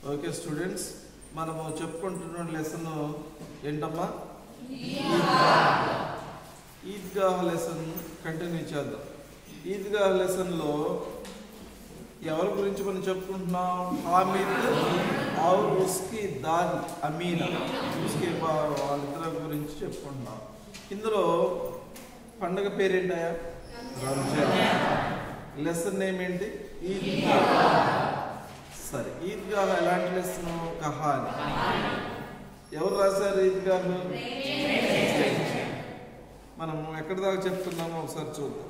Okay students మనము చెప్పుకుంటున్న lesson ఏంటమ్మా ఈద్గాహ్ లెసన్ కంటిన్యూ చేద్దాం ఈద్గాహ్ లెసన్లో ఎవరి గురించి మనం చెప్పుకుంటున్నాం హామిద్ ఔర్ ఉస్కి దాద్ అమీనా ఉస్కి బా- వాళ్ళిద్దరి గురించి చెప్పుకుంటున్నాం ఇందులో పండగ పేరేంటయా రంజాన్ లెసన్ నేమ్ ఏంటి ఈద్గాహ్ సరే ఈద్గాహ్ ఎలాంటి లెసన్ కహాని ఎవరు రాశారు ఈద్గాహ్ మనం ఎక్కడి దాకా చెప్తున్నామో ఒకసారి చూద్దాం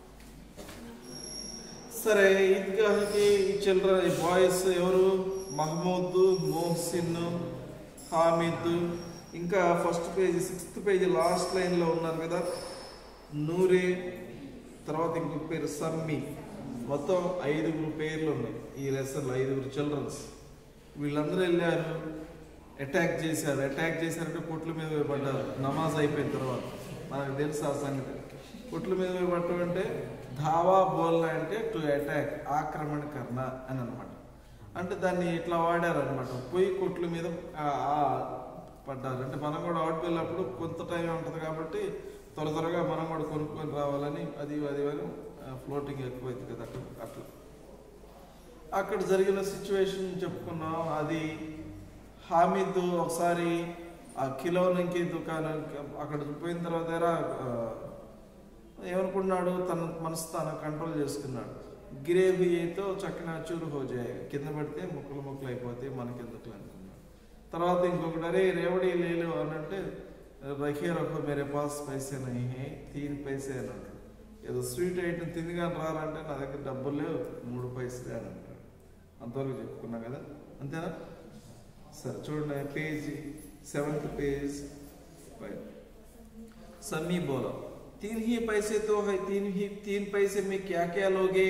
సరే ఈద్గాహ్కి ఈ చిల్డ్రన్ ఈ బాయ్స్ ఎవరు మహమూద్ మోహసిన్ హామిద్ ఇంకా first page sixth page last లైన్లో ఉన్నారు కదా నూరే తర్వాత ఇంకొక పేరు సమ్మి మొత్తం ఐదుగురు పేర్లు ఉన్నాయి ఈ లెసన్లో ఐదుగురు చిల్డ్రన్స్ వీళ్ళందరూ వెళ్ళారు అటాక్ చేశారు అటాక్ చేశారంటే కొట్ల మీద పోయి పడ్డారు నమాజ్ అయిపోయిన తర్వాత మనకు తెలుసు ఆ సంగతి కొట్ల మీద పోయి పట్టడం అంటే ధావా బోల్నా అంటే టు అటాక్ ఆక్రమణ కర్ణ అని అనమాట అంటే దాన్ని ఇట్లా వాడారు అనమాట పోయి కొట్ల మీద ఆ- ఆ పడ్డారు అంటే మనం కూడా అవుట్ వెళ్ళినప్పుడు కొంత టైం ఉంటుంది కాబట్టి త్వర త్వరగా మనం కూడా కొనుక్కొని రావాలని అది అది అని ఫ్లోటింగ్ ఎక్కువైంది కదా అక్కడ అట్లా అక్కడ జరిగిన సిచ్యువేషన్ చెప్పుకున్నాం అది హామీద్ ఒకసారి ఆ కిలోనికి దుకాణం అక్కడ పోయిన తర్వాత ఎరా, ఆ, ఏమనుకున్నాడు తన మనసు తాను కంట్రోల్ చేసుకున్నాడు గిరేబీతో చక్కన చూరు హోజాయి కింద పడితే ముక్కలు ముక్కలు అయిపోతాయి మనకెందుకు అనుకున్నాడు తర్వాత ఇంకొకటి అరే రేవడి లేలు అని అంటే రఖే రఖో మేరే పాస్ పైసే నహీ హై తీన్ పైసే అని అంటాడు ఏదో స్వీట్ ఐటమ్ తిందిగాని రాలంటే నా దగ్గర డబ్బులు లేవు మూడు పైసలే అని అంటాడు అంతవరకు చెప్పుకున్నాం కదా అంతేనా సరే చూడండి పేజ్ సెవెంత్ పేజ్ పైన समी बोला तीन ही पैसे तो है तीन ही तीन पैसे में क्या क्या लोगे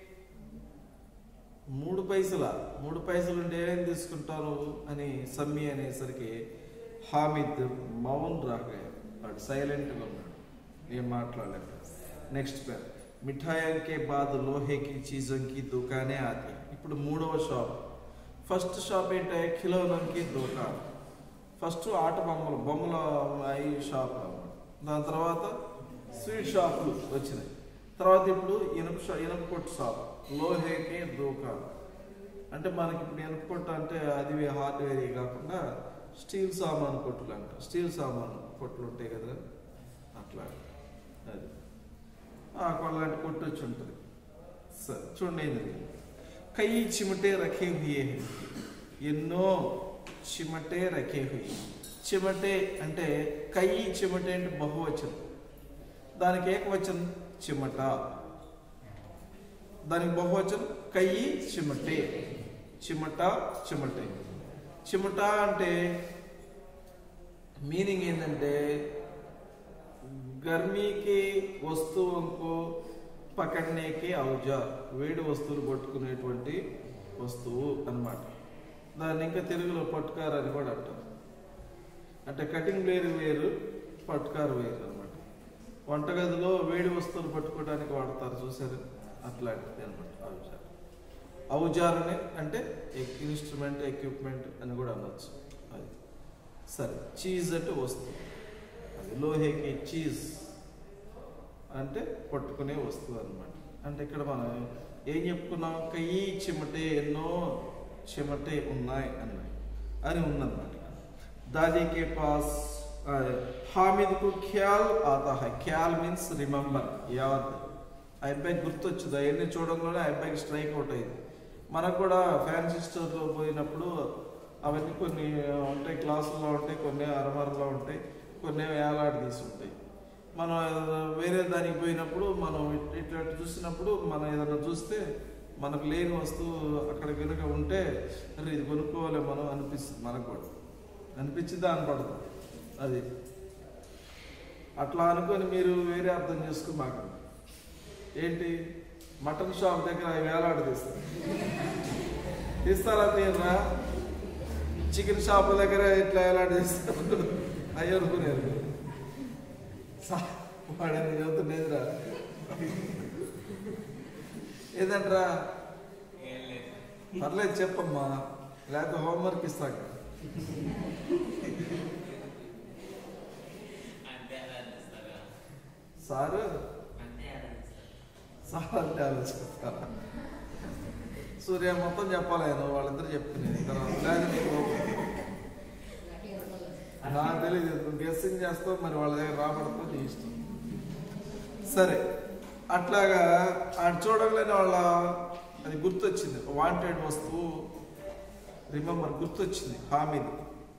మూడు పైసల మూడు పైసలు ఉంటే ఏమేం తీసుకుంటారు అని సమ్మి అనేసరికి హామిద్ మౌన్ రాగా వాడు సైలెంట్గా ఉన్నాడు ఏం మాట్లాడలేక నెక్స్ట్ పేరు మిఠాయికే బాద్ లోహేకి చీజంకి దుకానే ఆది ఇప్పుడు మూడవ షాప్ ఫస్ట్ షాప్ ఏంటంటే ఖిలోనంకి దుకాన్ ఫస్ట్ ఆట బొమ్మలు బొమ్మల అయి షాప్ అన్నమాట దాని తర్వాత స్వీట్ షాపులు వచ్చినాయి తర్వాత ఇప్పుడు ఇనుప షా ఇనుప కొట్టు షాప్ లోహేకే దుకాన్ అంటే మనకి ఇప్పుడు ఇనుప కొట్టు అంటే అది హార్డ్వేర్ కాకుండా స్టీల్ సామాన్ కొట్టులు అంట స్టీల్ సామాన్ కొట్లు ఉంటాయి కదా అట్లా అది ఆ, అలాంటి కొట్టు వచ్చి ఉంటుంది సరే చూడండి ఏం జరిగింది కై చిమటే రఖే హుయే హై. ఎన్నో చిమటే రఖే హుయి చిమటే అంటే కై చిమటే అంటే బహువచనం దానికి ఏకవచనం చిమట దానికి బహువచనం కై చిమటే చిమట చిమటే చిమట అంటే మీనింగ్ ఏంటంటే గర్మీకి వస్తువుకు పకడ్నేకి ఔజార్ వేడి వస్తువులు పట్టుకునేటువంటి వస్తువు అన్నమాట దాన్ని ఇంకా తెలుగులో పట్టుకారు అని కూడా అంటారు అంటే కటింగ్ వేరు వేరు పట్టుకారు వేరు అనమాట వంటగదిలో వేడి వస్తువులు పట్టుకోవడానికి వాడతారు చూసారు అట్లాంటిది అనమాట ఔజార్ ఔజార్ అని అంటే ఇన్స్ట్రుమెంట్ ఎక్విప్మెంట్ అని కూడా అనొచ్చు అది సరే చీజ్ అంటే వస్తువు అది లోహేకి చీజ్ అంటే పట్టుకునే వస్తువు అనమాట అంటే ఇక్కడ మనం ఏం చెప్పుకున్నాం కయ్యి చిమటే ఎన్నో చిమటే ఉన్నాయి అన్నాయి అని ఉందన్నమాట దాదీకే పాస్ ఆ, హామిద్ కు ఖ్యాల్ ఆతా హై ఖ్యాల్ మీన్స్ రిమెంబర్ యాద్ ఆ అబ్బాయికి గుర్తొచ్చింది అవన్నీ చూడంలోనే ఆ అబ్బాయికి స్ట్రైక్ అవుట్ అయింది మనకు కూడా ఫ్యాన్సీ స్టోర్లో పోయినప్పుడు అవన్నీ కొన్ని ఉంటాయి క్లాసుల్లో ఉంటాయి కొన్ని అరమరలో ఉంటాయి కొన్ని వేలాడి తీసి ఉంటాయి మనం ఏదైనా వేరే దానికి పోయినప్పుడు మనం ఇట్- ఇట్లా చూసినప్పుడు మనం ఏదైనా చూస్తే మనకు లేని వస్తువు అక్కడ కనుక ఉంటే అరే ఇది కొనుక్కోవాలి మనం అనిపిస్తుంది మనకు కూడా అనిపించిందా అనపడదు అది అట్లా అనుకొని మీరు వేరే అర్థం చేసుకుని మాకు ఏంటి మటన్ షాప్ దగ్గర అవి వేలాడి తీస్తారు తీస్తారా తీయరా చికెన్ షాప్ దగ్గర ఇట్లా వేలాడి తీస్తారు అవి అనుకునేది సా- వాడని చదువుతుండేదిరా ఏదంట్రా పర్లేదు చెప్పమ్మా లేకపోతే హోంవర్క్ ఇస్తాక అంటే అలా అనిపిస్తారా సారు అంటే అలా అనిపిస్తారు సార్ అంటే ఆలోచిస్తారా సూర్య మొత్తం చెప్పాలి నువ్వు వాళ్ళిద్దరు చెప్తున్నాను తర్వాత లేదు నీకు నాకు తెలియదు నువ్వు గెస్సింగ్ చేస్తావు మరి వాళ్ళ దగ్గర రాబడతావు నీ ఇష్టం సరే అట్లాగా అది చూడగానే వాళ్ళ అది గుర్తొచ్చింది వాంటెడ్ వస్తువు రిమెంబర్ గుర్తొచ్చింది హామీది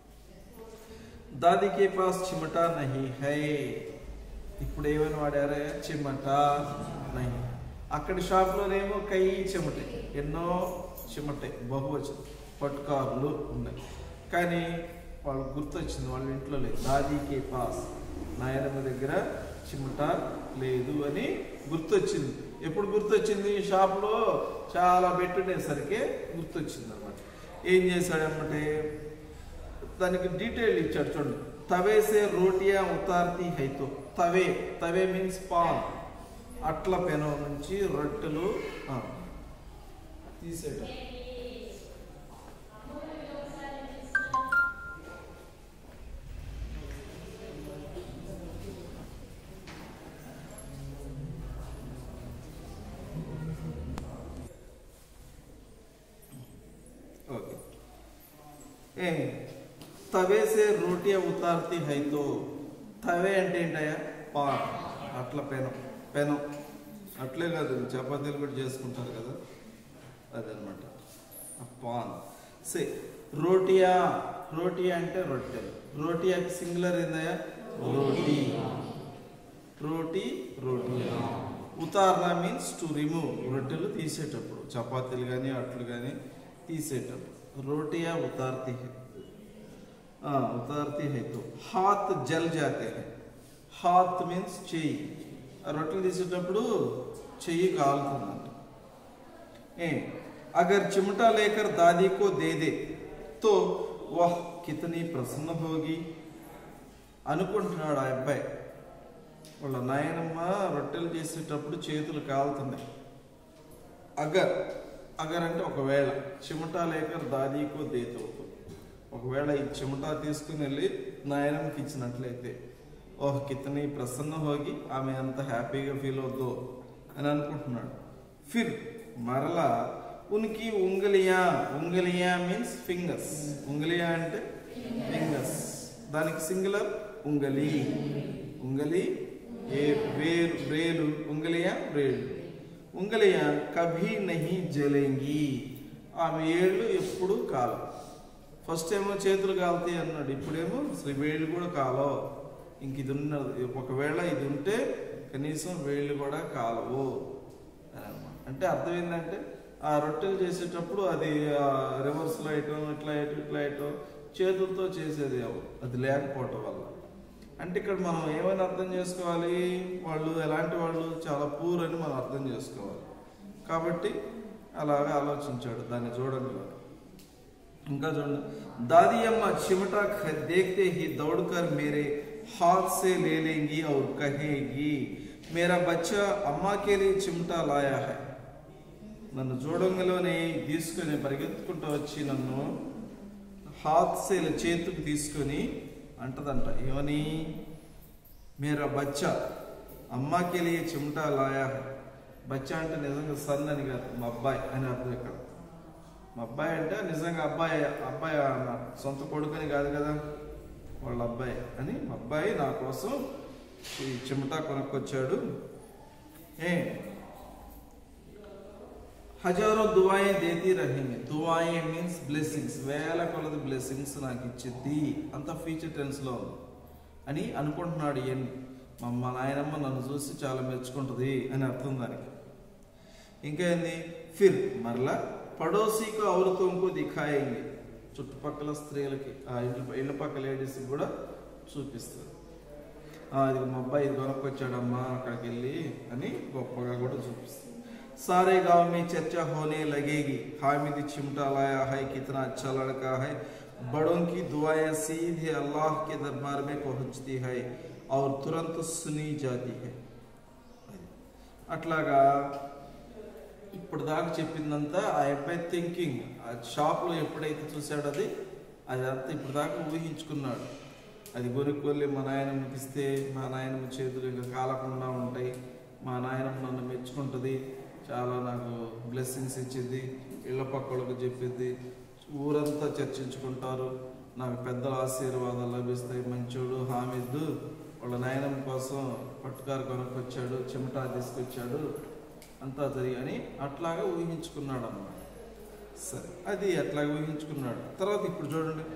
దాది కే పాస్ చిమటా నహి హై ఇప్పుడు ఏమని వాడారే చిమట నహి అక్కడి షాప్లోనేమో కై చిమటే ఎన్నో చిమటే బహువచనం పట్టుకారులు ఉన్నాయి కానీ వాళ్ళకి గుర్తొచ్చింది వాళ్ళ ఇంట్లో లేదు దాది కే పాస్ నాయనమ్మ దగ్గర చిమట లేదు అని గుర్తొచ్చింది ఎప్పుడు గుర్తొచ్చింది షాప్లో చాలా పెట్టుండేసరికి గుర్తొచ్చింది అనమాట ఏం చేశాడన్నమాట దానికి డీటెయిల్ ఇచ్చాడు చూడండి తవేసే రోటియా ఉతార్తి హైతో తవే తవే మీన్స్ పాన్ అట్ల పెనం నుంచి రొట్టెలు ఆ, తీసేయటం ఓకే ఏ తవే సే రోటియా ఉతార్తి హైతో తవే అంటే ఏంటయ్యా పాన్ అట్ల పెనం పెనం అట్లే కాదు చపాతీలు కూడా చేసుకుంటారు కదా అదనమాట ఆ పాన్ సే రోటియా రోటియా అంటే రొట్టెలు రోటియాకి సింగులర్ ఏందయ్యా రోటీ రోటీ రోటీ ఉతారణ మీన్స్ టు రిమూవ్ రొట్టెలు తీసేటప్పుడు చపాతీలు కానీ అట్లు కానీ తీసేటప్పుడు రోటియా ఉతార్తి హై ఆ, ఉతార్తి హై తో హాత్ జల్ జాతే హై హాత్ మీన్స్ చెయ్యి ఆ రొట్టెలు తీసేటప్పుడు చెయ్యి కాలుతుందంట ఏ అగర్ చిమటా లేకర్ దాదీ కో దే దే తో వాహ్ కితనీ ప్రసన్న భోగి అనుకుంటున్నాడు ఆ అబ్బాయి వాళ్ళ నాయనమ్మ రొట్టెలు చేసేటప్పుడు చేతులు కాలుతున్నాయి అగర్ అగర్ అంటే ఒకవేళ చిమటా లేకర్ దాదీకో దేతోకో ఒకవేళ ఈ చిమటా తీసుకుని వెళ్ళి నాయనమ్మకి ఇచ్చినట్లయితే ఓహ్ కితని ప్రసన్న హోగి ఆమె అంత హ్యాపీగా ఫీల్ అవుద్దో అని అనుకుంటున్నాడు ఫిర్ మరలా ఉనికి ఉంగలియా ఉంగలియా మీన్స్ ఫింగర్స్ ఉంగలియా అంటే ఫింగర్స్ దానికి సింగులర్ ఉంగలి ఉంగలి ఏ వేరు వేలు ఉంగలియా వేలు ఉంగలియా కభీ నహి జలేంగి ఆమె ఏళ్ళు ఎప్పుడు కాలం ఫస్ట్ ఏమో చేతులు కాలుతాయి అన్నాడు ఇప్పుడేమో అసలు వేళ్ళు కూడా కాలో ఇంక ఇది ఉన్నది ఒకవేళ ఇది ఉంటే కనీసం వేళ్ళు కూడా కాలవు అని అన్నమాట. అంటే అర్థం ఏంటంటే ఆ రొట్టెలు చేసేటప్పుడు అది రివర్స్ లైటో ఇట్లా ఇటు ఇట్లా ఇటో చేతులతో చేసేది అవ్వదు. అది లేకపోవటం వల్ల అంటే ఇక్కడ మనం ఏమైనా అర్థం చేసుకోవాలి వాళ్ళు ఎలాంటి వాళ్ళు చాలా పూర్ అని మనం అర్థం చేసుకోవాలి కాబట్టి అలాగా ఆలోచించాడు దాన్ని చూడండి వాడు. ఇంకా చూడండి दादी अम्मा चिमटा ख- देखते ही दौड़कर मेरे हाथ से ले लेंगी और कहेगी मेरा बच्चा अम्मा के लिए चिमटा लाया है నన్ను చూడంగలోనే తీసుకొని పరిగెత్తుకుంటూ వచ్చి నన్ను హాత్ సేల చేతికి తీసుకొని అంటదంట ఏమని మేరా బచ్చా అమ్మాకి వెళ్ళి చిమటా లాయా హై బచ్చా అంటే నిజంగా సన్ అని కాదు మా అబ్బాయి అని అర్థం ఇక్కడ మా అబ్బాయి అంటే నిజంగా అబ్బాయి అబ్బాయి నా సొంత కొడుకుని కాదు కదా వాళ్ళ అబ్బాయి అని మా అబ్బాయి నా కోసం ఈ చిమటా కొనుక్కొచ్చాడు ఏ హజారో దువాయే దేతి రహింగి దువాయే మీన్స్ బ్లెస్సింగ్స్ వేల కొలది బ్లెస్సింగ్స్ నాకు ఇచ్చింది అంత ఫ్యూచర్ టెన్స్ లో ఉంది అని అనుకుంటున్నాడు ఎన్ మా మా నాయనమ్మ నన్ను చూసి చాలా మెచ్చుకుంటుంది అని అర్థం దానికి ఇంకా ఏంది ఫిర్ మరలా పడోసీకు ఔరతంకు దిఖాయింది చుట్టుపక్కల స్త్రీలకి ఆ ఇంటి ఇళ్ళ పక్క లేడీస్ కూడా చూపిస్తారు ఆ, ఇది మా అబ్బాయి ఇది కొనుక్కొచ్చాడమ్మా అక్కడికి వెళ్ళి అని గొప్పగా కూడా చూపిస్తుంది सारे गांव में चर्चा होने लगेगी हामिद चिमटा लाया है कितना अच्छा लड़का है बड़ों की दुआएं सीधे अल्लाह के दरबार में पहुंचती है और तुरंत सुनी जाती है అట్లాగా ఇప్పుడు దాకా చెప్పిందంతా ఆ అబ్బాయి థింకింగ్ ఆ షాప్లో ఎప్పుడైతే చూశాడో అది అది అంతా ఇప్పుడు దాకా ఊహించుకున్నాడు అది కొనుక్కోలే మా నాయనమ్మకి ఇస్తే మా నాయనమ్మ చేతులు ఇంకా కాలకుండా ఉంటాయి మా నాయనమ్మ నన్ను మెచ్చుకుంటుంది చాలా నాకు బ్లెస్సింగ్స్ ఇచ్చింది ఇళ్ళ పక్కలకు చెప్పింది ఊరంతా చర్చించుకుంటారు నాకు పెద్దల ఆశీర్వాదాలు లభిస్తాయి మంచోడు హామీద్దు వాళ్ళ నాయనమ్మ కోసం పట్టుకారు కొనుక్కొచ్చాడు చెమటా తీసుకొచ్చాడు అంతా జరిగి అని అట్లాగా ఊహించుకున్నాడు అన్నమాట సరే అది అట్లాగా ఊహించుకున్నాడు తర్వాత ఇప్పుడు చూడండి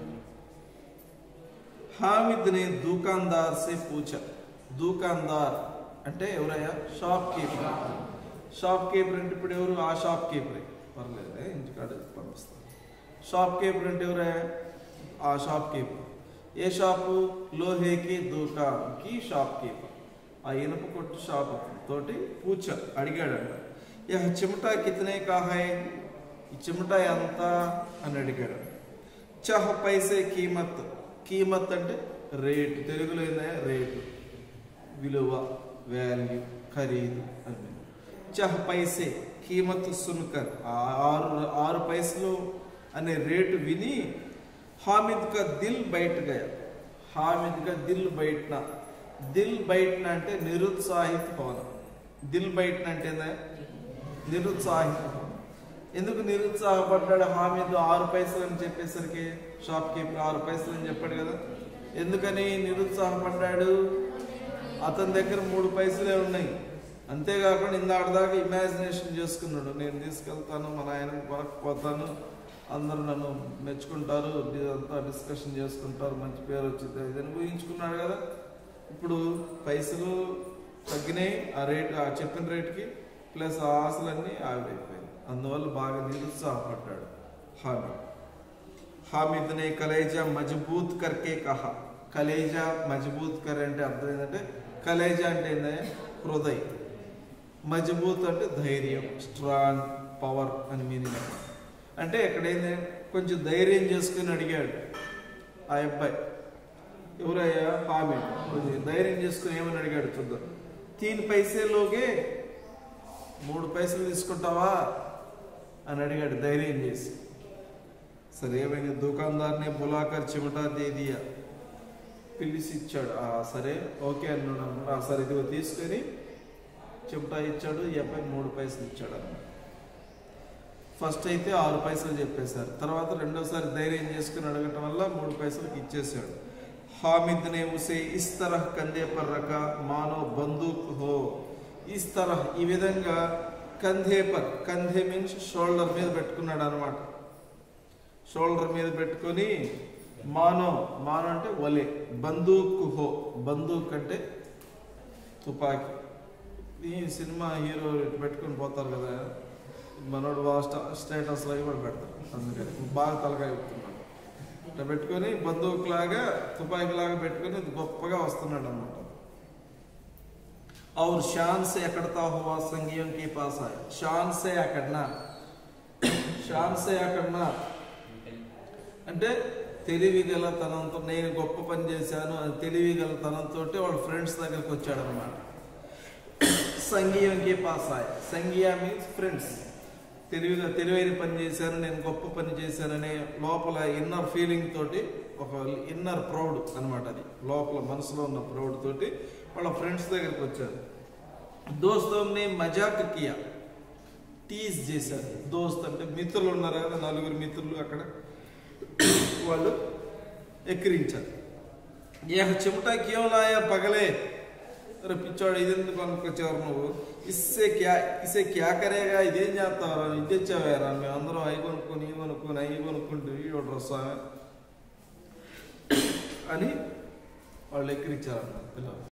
హామిద్ నే దూకాందార్ సే పూచ దూకాందార్ అంటే ఎవరయ్యా షాప్ కీపర్ షాప్ కీపర్ అంటే ఇప్పుడు ఎవరు ఆ షాప్ కీపరే పర్లేదు ఇంటికాడ పంపిస్తాను షాప్ కీపర్ అంటే ఎవరయ్యా ఆ షాప్ కీపర్ ఏ షాపు లోహేకి దుకాన్కి షాప్ కీపర్ ఆ ఇనుప కొట్టు షాప్ తోటి పూచ అడిగాడంట యహ చిమటా కితనే కా హై ఈ చిమటా ఎంత అని అడిగాడు చహ పైసే కీమత్ కీమత్ అంటే రేటు తెలుగులో ఏందా రేటు విలువ వాల్యూ ఖరీదు అని చహ పైసే కీమత్ సున్కర్ ఆ ఆరు ఆరు పైసలు అనే రేటు విని హామిద్ కా దిల్ బయట గయా హామిద్ కా దిల్ బయటన దిల్ బయటన అంటే నిరుత్సాహిత భవనం దిల్ బయటన అంటే ఏందా? నిరుత్సాహిత భవనం ఎందుకు నిరుత్సాహపడ్డాడు హామీద్ ఆరు పైసలు అని చెప్పేసరికి షాప్ కీపర్ ఆరు పైసలు అని చెప్పాడు కదా ఎందుకని నిరుత్సాహపడ్డాడు అతని దగ్గర మూడు పైసలే ఉన్నాయి అంతేకాకుండా ఇందాక ఇమాజినేషన్ చేసుకున్నాడు నేను తీసుకెళ్తాను మా నాయన కొనకపోతాను అందరూ నన్ను మెచ్చుకుంటారు ఇదంతా డిస్కషన్ చేసుకుంటారు మంచి పేరు వచ్చింది ఇదని ఊహించుకున్నాడు కదా ఇప్పుడు పైసలు తగ్గినాయి ఆ రేట్ ఆ చెప్పిన రేట్కి ప్లస్ ఆ ఆశలన్నీ ఆవిరైపోయాయి అందువల్ల బాగా నిరుత్సాహపడ్డాడు హామీ హామిద్ నే కలేజా మజబూత్ కర్కే కహా కలేజా మజబూత్ కర్ అంటే అర్థం ఏంటంటే కలేజా అంటే ఏంటంటే హృదయ్ మజబూత్ అంటే ధైర్యం స్ట్రాంగ్ పవర్ అని మీనింగ్ అంటే ఇక్కడ ఏంది కొంచెం ధైర్యం చేసుకుని అడిగాడు ఆ అబ్బాయి ఎవరయ్యా హామీ కొంచెం ధైర్యం చేసుకుని ఏమని అడిగాడు చూద్దాం తీన్ పైసేలోగే మూడు పైసలు తీసుకుంటావా అని అడిగాడు ధైర్యం చేసి సరే ఏమైంది దుకాణదార్ని బులాకర్ చిమటా దేదియా పిలిచి ఇచ్చాడు ఆ సరే ఓకే అన్నాడు అన్నాడు ఆ సరే ఇదిగో తీసుకొని చిమటా ఇచ్చాడు ఈ అబ్బాయి మూడు పైసలు ఇచ్చాడు అన్నమాట ఫస్ట్ అయితే ఆరు పైసలు చెప్పేశారు తర్వాత రెండోసారి ధైర్యం చేసుకుని అడగటం వల్ల మూడు పైసలకి ఇచ్చేసాడు హామిద్ నే ఉసే ఇస్ తరహ్ కందే పర్ రక మానో బందూక్ హో ఇస్ తరహ్ ఈ విధంగా కంధే పర్ కంధే మీన్స్ షోల్డర్ మీద పెట్టుకున్నాడు అనమాట షోల్డర్ మీద పెట్టుకొని మానో మానో అంటే వలే బందూక్ హో బందూక్ అంటే తుపాకీ ఈ సినిమా హీరో ఇటు పెట్టుకొని పోతారు కదా మనోడు బాగా స్టా స్టేటస్లో అవి కూడా పెడతారు అందుకని బాగా తలకాయ చెప్తున్నాడు ఇట్లా పెట్టుకొని బందూక్ లాగా తుపాకీ లాగా పెట్టుకొని గొప్పగా వస్తున్నాడు అనమాట और शान से अकड़ता हुआ संगियों के पास आया शान से अकड़ना शान से अकड़ना అంటే తెలివి గల తనంతో నేను గొప్ప పని చేశాను అని తెలివి గల తనంతో వాళ్ళ ఫ్రెండ్స్ దగ్గరికి వచ్చాడు అనమాట సంఘీయంకి పాస్ ఆయ్ సంఘీయ మీన్స్ ఫ్రెండ్స్ తెలివిగా తెలివైన పని చేశాను నేను గొప్ప పని చేశాననే లోపల ఇన్నర్ ఫీలింగ్ తోటి ఒక ఇన్నర్ ప్రౌడ్ అనమాట అది లోపల మనసులో ఉన్న ప్రౌడ్ తోటి వాళ్ళ ఫ్రెండ్స్ దగ్గరికి వచ్చారు దోస్తంని మజాక్ కియా టీజ్ చేశారు దోస్త్ అంటే మిత్రులు ఉన్నారు కదా నలుగురు మిత్రులు అక్కడ వాళ్ళు ఎక్కిరించారు ఏహ చెమటా క్యోం లాయా పగలే అరే పిచ్చోడు ఇది ఎందుకు అనుకొచ్చారు నువ్వు ఇస్సే క్యా ఇసే క్యా కరేగా ఇదేం చేస్తావు ఇది తెచ్చావేరా మేమందరం అవి కొనుక్కొని ఇవి కొనుక్కొని అవి కొనుక్కుంటూ ఈ డ్రెస్ అని వాళ్ళు ఎక్కిరించారు పిల్లలు